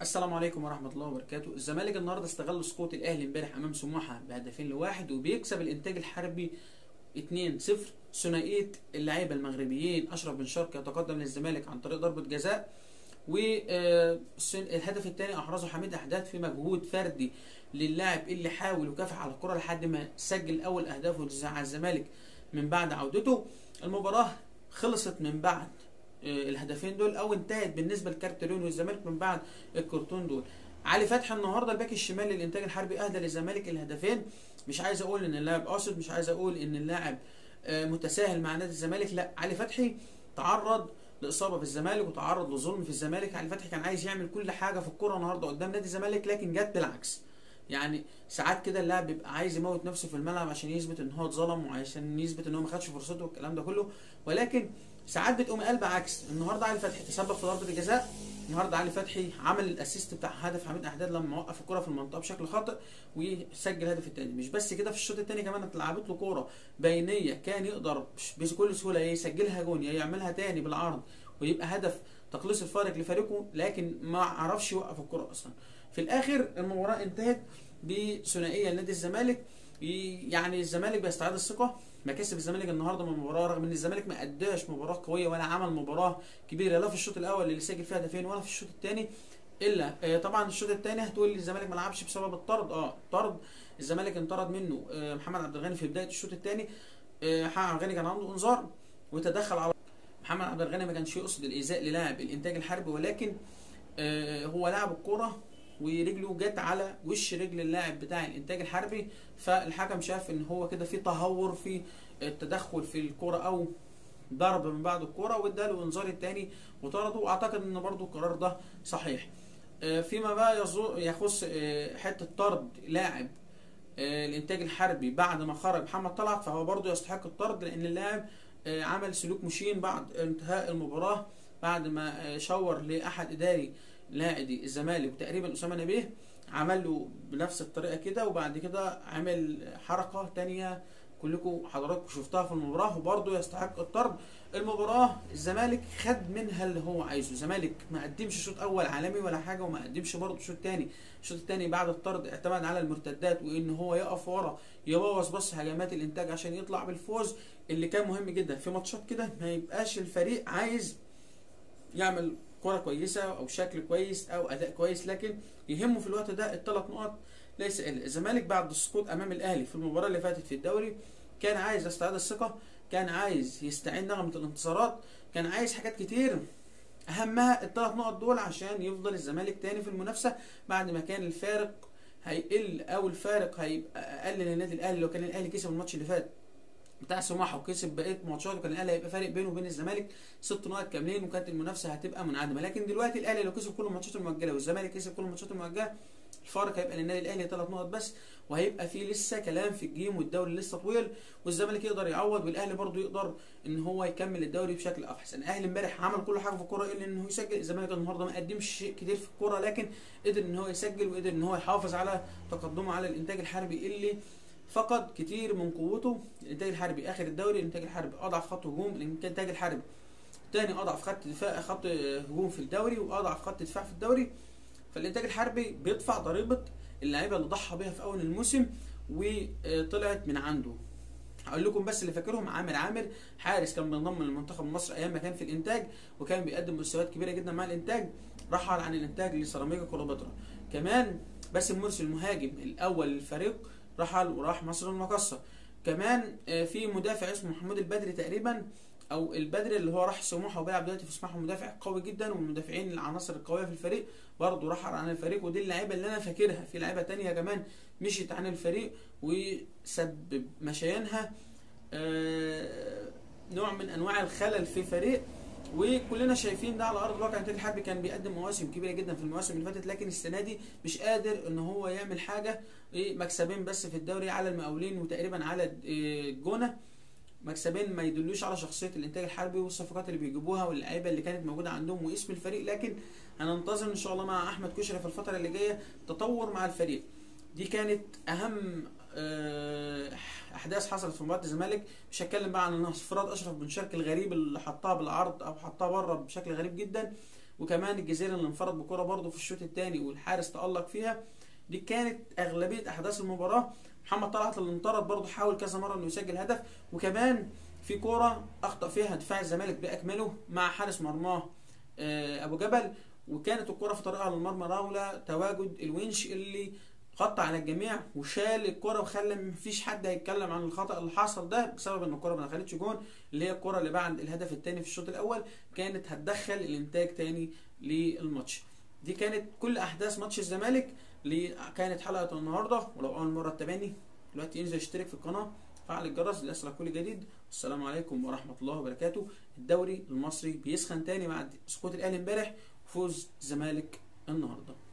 السلام عليكم ورحمة الله وبركاته الزمالك النهارده استغل سقوط الأهلي امبارح أمام سموحة بهدفين لواحد وبيكسب الإنتاج الحربي 2-0 ثنائية اللعيبة المغربيين أشرف بن شرقي يتقدم للزمالك عن طريق ضربة جزاء والهدف الثاني أحرزه حميد أحداث في مجهود فردي للاعب اللي حاول وكافح على الكرة لحد ما سجل أول أهدافه على الزمالك من بعد عودته المباراة خلصت من بعد الهدفين دول او انتهت بالنسبه لكارتلون والزمالك من بعد الكرتون دول علي فتحي النهارده الباك الشمال للانتاج الحربي اهدى للزمالك الهدفين مش عايز اقول ان اللاعب قاصد مش عايز اقول ان اللاعب متساهل مع نادي الزمالك لا علي فتحي تعرض لاصابه في الزمالك وتعرض لظلم في الزمالك علي فتحي كان عايز يعمل كل حاجه في الكوره النهارده قدام نادي الزمالك لكن جت بالعكس يعني ساعات كده اللاعب بيبقى عايز يموت نفسه في الملعب عشان يثبت ان هو اتظلم وعشان يثبت ان هو ما خدش فرصته والكلام ده كله ولكن ساعات بتقوم قلب عكس النهارده علي فتحي تسبب في ضربه الجزاء النهارده علي فتحي عمل الاسيست بتاع هدف حميد احداد لما وقف الكره في المنطقه بشكل خاطئ وسجل الهدف الثاني مش بس كده في الشوط الثاني كمان اتلعبت له كوره بينيه كان يقدر بكل سهوله يسجلها جون يا يعملها تاني بالعرض ويبقى هدف تقليص الفارق لفريقه لكن ما عرفش يوقف الكره اصلا في الاخر المباراه انتهت بثنائيه لنادي الزمالك يعني الزمالك بيستعيد الثقه مكاسب الزمالك النهارده من المباراه رغم ان الزمالك ما اداش مباراه قويه ولا عمل مباراه كبيره لا في الشوط الاول اللي سجل فيها هدفين ولا في الشوط الثاني الا طبعا الشوط الثاني هتقول لي الزمالك ما لعبش بسبب الطرد اه طرد الزمالك انطرد منه محمد عبد الغني في بدايه الشوط الثاني محمد عبد الغني كان عنده انذار وتدخل على محمد عبد الغني ما كانش يقصد الايذاء للاعب الانتاج الحربي ولكن هو لعب الكوره ورجله جت على وش رجل اللاعب بتاع الانتاج الحربي فالحكم شاف ان هو كده في تهور في التدخل في الكرة او ضرب من بعد الكرة واداله انذار الثاني وطرده واعتقد ان برضو القرار ده صحيح فيما بقى يخص حته طرد لاعب الانتاج الحربي بعد ما خرج محمد طلعت فهو برضو يستحق الطرد لان اللاعب عمل سلوك مشين بعد انتهاء المباراه بعد ما شاور لاحد اداري نادي الزمالك تقريبا اسامه نبيه عمل له بنفس الطريقه كده وبعد كده عمل حركه تانية كلكم حضراتكم شفتها في المباراه وبرضه يستحق الطرد المباراه الزمالك خد منها اللي هو عايزه الزمالك ما قدمش شوط اول عالمي ولا حاجه وما قدمش برضه شوط تاني الشوط التاني بعد الطرد اعتمد على المرتدات وان هو يقف ورا يبوظ بس هجمات الانتاج عشان يطلع بالفوز اللي كان مهم جدا في ماتشات كده ما يبقاش الفريق عايز يعمل كرة كويسة أو شكل كويس أو أداء كويس لكن يهمه في الوقت ده الثلاث نقط ليس إلا الزمالك بعد السقوط أمام الأهلي في المباراة اللي فاتت في الدوري كان عايز يستعيد الثقة كان عايز يستعيد نغمة الانتصارات كان عايز حاجات كتير أهمها الثلاث نقط دول عشان يفضل الزمالك تاني في المنافسة بعد ما كان الفارق هيقل أو الفارق هيبقى أقل للنادي الأهلي لو كان الأهلي كسب الماتش اللي فات بتاع سموحه وكسب بقيه ماتشات وكان الاهلي هيبقى فارق بينه وبين الزمالك ست نقط كاملين وكانت المنافسه هتبقى منعدمه لكن دلوقتي الاهلي لو كسب كل الماتشات المؤجله والزمالك كسب كل الماتشات المؤجله الفارق هيبقى للنادي الاهلي ثلاث نقط بس وهيبقى في لسه كلام في الجيم والدوري لسه طويل والزمالك يقدر يعوض والاهلي برضه يقدر ان هو يكمل الدوري بشكل احسن الاهلي امبارح عمل كل حاجه في الكوره الا انه يسجل الزمالك النهارده ما قدمش شيء كتير في الكوره لكن قدر ان هو يسجل وقدر ان هو يحافظ على تقدمه على الانتاج الحربي اللي فقد كتير من قوته الانتاج الحربي اخر الدوري الانتاج الحربي اضعف خط هجوم الانتاج الحربي تاني اضعف خط دفاع خط هجوم في الدوري واضعف خط دفاع في الدوري فالانتاج الحربي بيدفع ضريبه اللعيبه اللي ضحى بيها في اول الموسم وطلعت من عنده هقول لكم بس اللي فاكرهم عامر عامر حارس كان بينضم للمنتخب مصر ايام ما كان في الانتاج وكان بيقدم مستويات كبيره جدا مع الانتاج رحل عن الانتاج لسيراميكا كليوباترا كمان باسم مرسي المهاجم الاول للفريق رحل وراح مصر المقصة كمان في مدافع اسمه محمود البدري تقريبا او البدري اللي هو راح سموحه وبيلعب دلوقتي في سموحه مدافع قوي جدا ومن المدافعين العناصر القويه في الفريق برضه رحل عن الفريق ودي اللعيبه اللي انا فاكرها في لعيبه تانية كمان مشيت عن الفريق وسبب مشيانها نوع من انواع الخلل في فريق وكلنا شايفين ده على ارض الواقع الانتاج الحربي كان بيقدم مواسم كبيره جدا في المواسم اللي فاتت لكن السنه دي مش قادر ان هو يعمل حاجه مكسبين بس في الدوري على المقاولين وتقريبا على الجونه مكسبين ما يدلوش على شخصيه الانتاج الحربي والصفقات اللي بيجيبوها واللعيبه اللي كانت موجوده عندهم واسم الفريق لكن هننتظر ان شاء الله مع احمد كشري في الفتره اللي جايه تطور مع الفريق دي كانت اهم احداث حصلت في مباراه الزمالك مش هتكلم بقى عن انفراد اشرف بن شرقي الغريب اللي حطها بالعرض او حطها بره بشكل غريب جدا وكمان الجزيره اللي انفرد بكره برضه في الشوط الثاني والحارس تالق فيها دي كانت اغلبيه احداث المباراه محمد طلعت اللي انطرد برضه حاول كذا مره انه يسجل هدف وكمان في كوره اخطا فيها دفاع الزمالك باكمله مع حارس مرماه آه، ابو جبل وكانت الكره في طريقها للمرمى لولا تواجد الونش اللي غطى على الجميع وشال الكره وخلى مفيش حد هيتكلم عن الخطا اللي حصل ده بسبب ان الكره ما دخلتش جون اللي هي الكره اللي بعد الهدف الثاني في الشوط الاول كانت هتدخل الانتاج تاني للماتش دي كانت كل احداث ماتش الزمالك اللي كانت حلقه النهارده ولو اول مره تتابعني دلوقتي انزل اشترك في القناه فعل الجرس ليصلك كل جديد والسلام عليكم ورحمه الله وبركاته الدوري المصري بيسخن تاني بعد سقوط الاهلي امبارح وفوز الزمالك النهارده